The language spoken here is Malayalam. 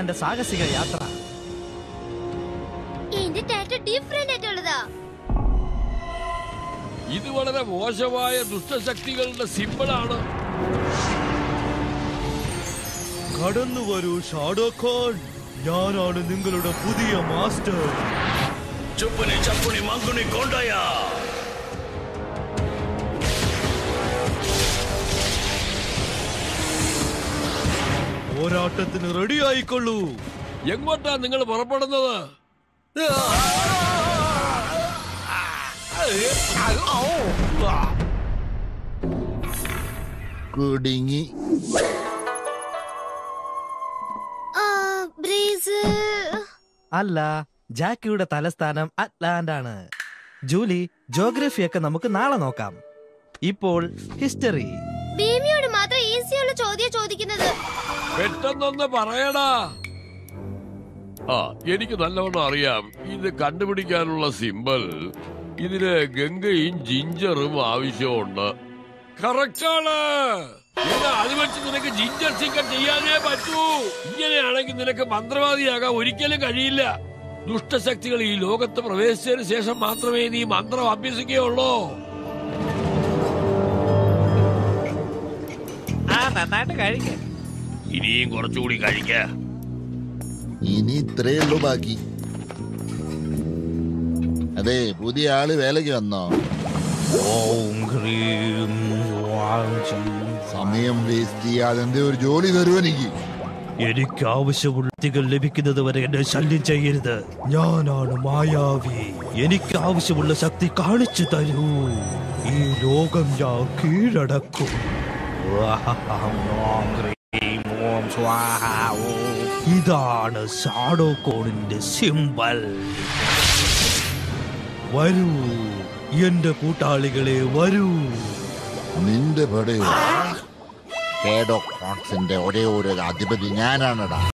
ഷാഡോകോന്റെ സാഹസിക യാത്ര എന്റെ ടാറ്റ ഡിഫറെന്റ് ആയിട്ടുള്ളതാ ഇത് വളരെ മോശമായ ദുഷ്ടശക്തികളുടെ സിമ്പിളാണ് കടന്നു വരൂ ഷാഡോകോൺ ഞാനാണ് നിങ്ങളുടെ പുതിയ മാസ്റ്റർ ചുപ്പനി ചപ്പുനി മങ്കുനി കൊണ്ടയ പോരാട്ടത്തിന് റെഡി ആയിക്കൊള്ളൂ എങ്ങോട്ടാ നിങ്ങൾ പുറപ്പെടുന്നത് കുടുങ്ങി ആ ബ്രേസ് അല്ല ജാക്കിയുടെ തലസ്ഥാനം അറ്റ്ലാന്റ് ആണ് ജൂലി ജോഗ്രഫിയൊക്കെ നമുക്ക് നാളെ നോക്കാം ഇപ്പോൾ ഹിസ്റ്ററി ബേമിയോട് മാത്രം ഈസിയുള്ള ചോദ്യം ചോദിക്കുന്നത് പെട്ടെന്നൊന്ന് പറയടാ ആ എനിക്ക് നല്ലവണ്ണം അറിയാം ഇത് കണ്ടുപിടിക്കാനുള്ള സിമ്പൽ ഇതില് ഗംഗയും ജിഞ്ചറും ആവശ്യമുണ്ട് കറക്റ്റാണ് എന്നാ അത് വെച്ച് നിനക്ക് ജിഞ്ചർ ചിക്കൻ ചെയ്യാനേ പറ്റൂ ഇങ്ങനെയാണെങ്കിൽ നിനക്ക് മന്ത്രവാദിയാകാൻ ഒരിക്കലും കഴിയില്ല ദുഷ്ടശക്തികൾ ഈ ലോകത്ത് പ്രവേശിച്ചതിന് ശേഷം മാത്രമേ നീ മന്ത്രം അഭ്യസിക്കുകയുള്ളൂ ആ നന്നായിട്ട് കഴിക്കേ ഇനിയും കുറച്ചുകൂടി കഴിക്ക ഇനി ഇത്രയേ ഉള്ളൂ ബാക്കി അതെ പുതിയ ആള് വേലയ്ക്ക് വന്നോ സമയം വേസ്റ്റ് ചെയ്യാതെ എന്തേ ഒരു ജോലി തരുമോ എനിക്ക് എനിക്ക് ആവശ്യമുള്ള വ്യക്തികൾ ലഭിക്കുന്നത് വരെ എന്നെ ശല്യം ചെയ്യരുത് ഞാനാണ് മായാവി എനിക്ക് ആവശ്യമുള്ള ശക്തി കാണിച്ചു തരൂ ഈ ലോകം ഞാൻ കീഴടക്കും ഇതാണ് ഷാഡോ കോണിന്റെ സിമ്പൽ വരൂ എന്റെ കൂട്ടാളികളെ വരൂ നിന്റെ പടയോ കേഡോ കോൺസിന്റെ ഒരേ ഒരു അധിപതി ഞാനാണടാ